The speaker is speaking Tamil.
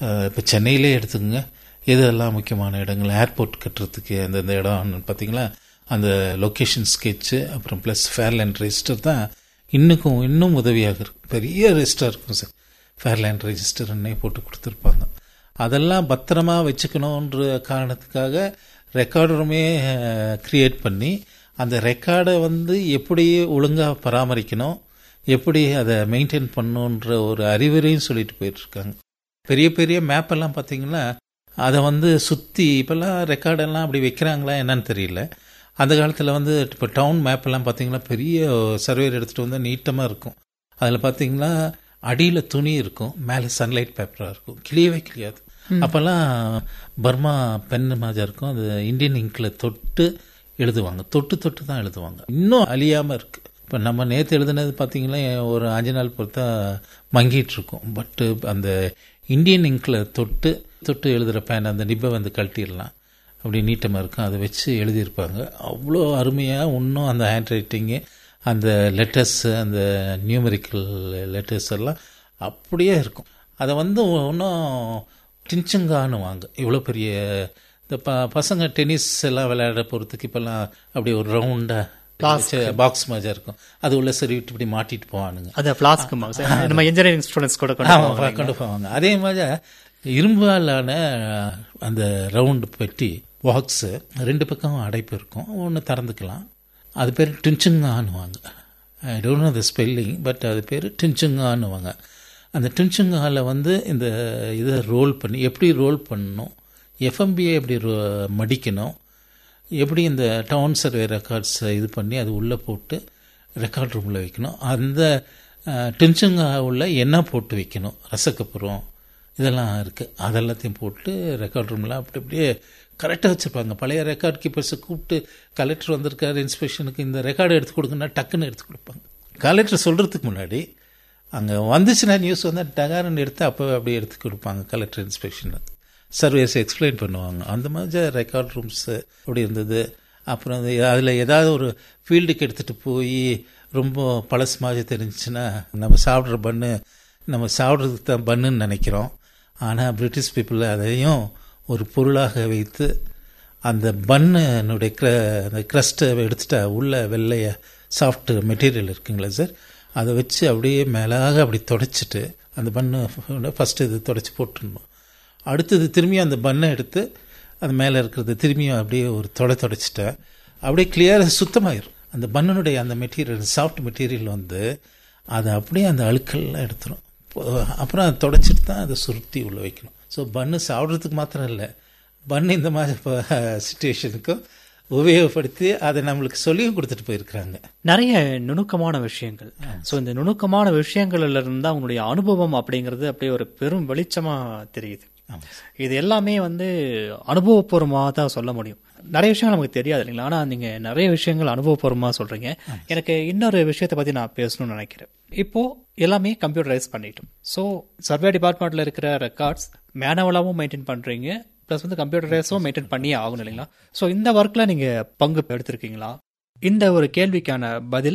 இப்போ சென்னையிலே எடுத்துக்கோங்க எதெல்லாம் முக்கியமான இடங்கள் ஏர்போர்ட் கட்டுறதுக்கு அந்தந்த இடம் பார்த்தீங்களா அந்த லொக்கேஷன் ஸ்கெட்சு அப்புறம் ப்ளஸ் ஃபேர்லேண்ட் ரெஜிஸ்டர் தான் இன்னுக்கும் இன்னும் உதவியாக இருக்கும் பெரிய ரெஜிஸ்டர் இருக்கும் சார் ஃபேர்லேண்ட் ரெஜிஸ்டர்னே போட்டு கொடுத்துருப்பாங்க அதெல்லாம் பத்திரமா வச்சுக்கணுன்ற காரணத்துக்காக ரெக்கார்டருமே கிரியேட் பண்ணி அந்த ரெக்கார்டை வந்து எப்படி ஒழுங்காக பராமரிக்கணும் எப்படி அதை மெயின்டைன் பண்ணணுன்ற ஒரு அறிவுரையும் சொல்லிட்டு போயிட்டுருக்காங்க பெரிய பெரிய மேப்பெல்லாம் பார்த்தீங்கன்னா அதை வந்து சுற்றி இப்போல்லாம் ரெக்கார்டெல்லாம் அப்படி வைக்கிறாங்களா என்னன்னு தெரியல அந்த காலத்தில் வந்து இப்போ டவுன் மேப்பெல்லாம் பார்த்தீங்கன்னா பெரிய சர்வேர் எடுத்துகிட்டு வந்து நீட்டமாக இருக்கும் அதில் பார்த்தீங்கன்னா அடியில் துணி இருக்கும் மேலே சன்லைட் பேப்பராக இருக்கும் கிளியவே கிளியாது அப்போல்லாம் பர்மா பென் மாதிரி இருக்கும் அது இந்தியன் இங்கில் தொட்டு எழுதுவாங்க தொட்டு தொட்டு தான் எழுதுவாங்க இன்னும் அழியாமல் இருக்குது இப்போ நம்ம நேற்று எழுதுனது பார்த்தீங்கன்னா ஒரு அஞ்சு நாள் பொறுத்தா மங்கிட்டு இருக்கும் பட்டு அந்த இந்தியன் இங்கில் தொட்டு தொட்டு எழுதுகிற பேன் அந்த நிப்பை வந்து கழட்டிடலாம் அப்படி நீட்டமாக இருக்கும் அதை வச்சு எழுதியிருப்பாங்க அவ்வளோ அருமையாக இன்னும் அந்த ஹேண்ட் ரைட்டிங்கு அந்த லெட்டர்ஸ் அந்த நியூமரிக்கல் லெட்டர்ஸ் எல்லாம் அப்படியே இருக்கும் அதை வந்து இன்னும் டின்ச்சங்கான்னு வாங்க இவ்வளோ பெரிய இந்த ப பசங்க டென்னிஸ் எல்லாம் விளையாட போகிறதுக்கு இப்போல்லாம் அப்படி ஒரு ரவுண்டாக பாக்ஸ் மாதிரி இருக்கும் அது உள்ள சரி விட்டு இப்படி மாட்டிட்டு போவானுங்க அது ஃபிளாஸ்க்கு நம்ம இன்ஜினியரிங் ஸ்டூடெண்ட்ஸ் கூட கொண்டு ஆமாம் கொண்டு போவாங்க அதே மாதிரி இரும்பாலான அந்த ரவுண்டு பெட்டி பாக்ஸு ரெண்டு பக்கம் அடைப்பு இருக்கும் ஒன்று திறந்துக்கலாம் அது பேர் டின்ச்சுங்கான்னுவாங்க I don't know the spelling but அது பேர் டின்ச்சுங்கான்னுவாங்க அந்த டின்ச்சுங்காவில் வந்து இந்த இதை ரோல் பண்ணி எப்படி ரோல் பண்ணணும் எஃப்எம்பியை எப்படி மடிக்கணும் எப்படி இந்த டவுன் சர்வே ரெக்கார்ட்ஸை இது பண்ணி அது உள்ளே போட்டு ரெக்கார்ட் ரூமில் வைக்கணும் அந்த டென்ஷங்க உள்ள என்ன போட்டு வைக்கணும் ரசக்கப்புறம் இதெல்லாம் இருக்குது அதெல்லாத்தையும் போட்டு ரெக்கார்ட் ரூமில் அப்படி அப்படியே கரெக்டாக வச்சுருப்பாங்க பழைய ரெக்கார்ட் கீப்பர்ஸை கூப்பிட்டு கலெக்டர் வந்திருக்காரு இன்ஸ்பெக்ஷனுக்கு இந்த ரெக்கார்டு எடுத்து கொடுங்கன்னா டக்குன்னு எடுத்து கொடுப்பாங்க கலெக்டர் சொல்கிறதுக்கு முன்னாடி அங்கே வந்துச்சுன்னா நியூஸ் வந்தால் டகாரன் எடுத்து அப்போவே அப்படியே எடுத்து கொடுப்பாங்க கலெக்டர் இன்ஸ்பெக்ஷனுக்கு சர்வீஸ் எக்ஸ்பிளைன் பண்ணுவாங்க அந்த மாதிரி ரெக்கார்ட் ரூம்ஸு அப்படி இருந்தது அப்புறம் அதில் ஏதாவது ஒரு ஃபீல்டுக்கு எடுத்துகிட்டு போய் ரொம்ப பழசு மாதிரி தெரிஞ்சுன்னா நம்ம சாப்பிட்ற பண்ணு நம்ம சாப்பிட்றதுக்கு தான் பண்ணுன்னு நினைக்கிறோம் ஆனால் பிரிட்டிஷ் பீப்புள் அதையும் ஒரு பொருளாக வைத்து அந்த பண்ணுனுடைய க்ர அந்த க்ரஸ்ட்டை எடுத்துட்டா உள்ள வெள்ளைய சாஃப்ட் மெட்டீரியல் இருக்குங்களா சார் அதை வச்சு அப்படியே மேலாக அப்படி தொடச்சிட்டு அந்த பண்ணு ஃபஸ்ட்டு இது தொடச்சி போட்டுடணும் அடுத்தது திரும்பி அந்த பண்ணை எடுத்து அது மேலே இருக்கிறது திரும்பியும் அப்படியே ஒரு தொடை தொடச்சிட்டேன் அப்படியே கிளியராக சுத்தமாயிரும் அந்த பண்ணனுடைய அந்த மெட்டீரியல் சாஃப்ட் மெட்டீரியல் வந்து அதை அப்படியே அந்த அழுக்கெல்லாம் எடுத்துரும் அப்புறம் அதை தொடச்சிட்டு தான் அதை சுருட்டி உள்ளே வைக்கணும் ஸோ பண்ணு சாப்பிட்றதுக்கு மாத்திரம் இல்லை பண்ணு இந்த மாதிரி சுச்சுவேஷனுக்கும் உபயோகப்படுத்தி அதை நம்மளுக்கு சொல்லியும் கொடுத்துட்டு போயிருக்கிறாங்க நிறைய நுணுக்கமான விஷயங்கள் ஸோ இந்த நுணுக்கமான விஷயங்கள்ல இருந்து தான் உங்களுடைய அனுபவம் அப்படிங்கிறது அப்படியே ஒரு பெரும் வெளிச்சமா தெரியுது இது எல்லாமே வந்து அனுபவபூர்வமாக தான் சொல்ல முடியும் நிறைய விஷயங்கள் நமக்கு தெரியாது இல்லைங்களா ஆனால் நீங்கள் நிறைய விஷயங்கள் அனுபவபூர்வமாக சொல்கிறீங்க எனக்கு இன்னொரு விஷயத்தை பற்றி நான் பேசணும்னு நினைக்கிறேன் இப்போ எல்லாமே கம்ப்யூட்டரைஸ் பண்ணிட்டோம் ஸோ சர்வே டிபார்ட்மெண்ட்டில் இருக்கிற ரெக்கார்ட்ஸ் மேனுவலாகவும் மெயின்டைன் பண்ணுறீங்க ப்ளஸ் வந்து கம்ப்யூட்டரைஸும் மெயின்டைன் பண்ணியே ஆகணும் இல்லைங்களா ஸோ இந்த ஒர்க்கில் நீங்கள் பங்கு எடுத்திருக்கீங்களா இந்த ஒரு கேள்விக்கான பதில்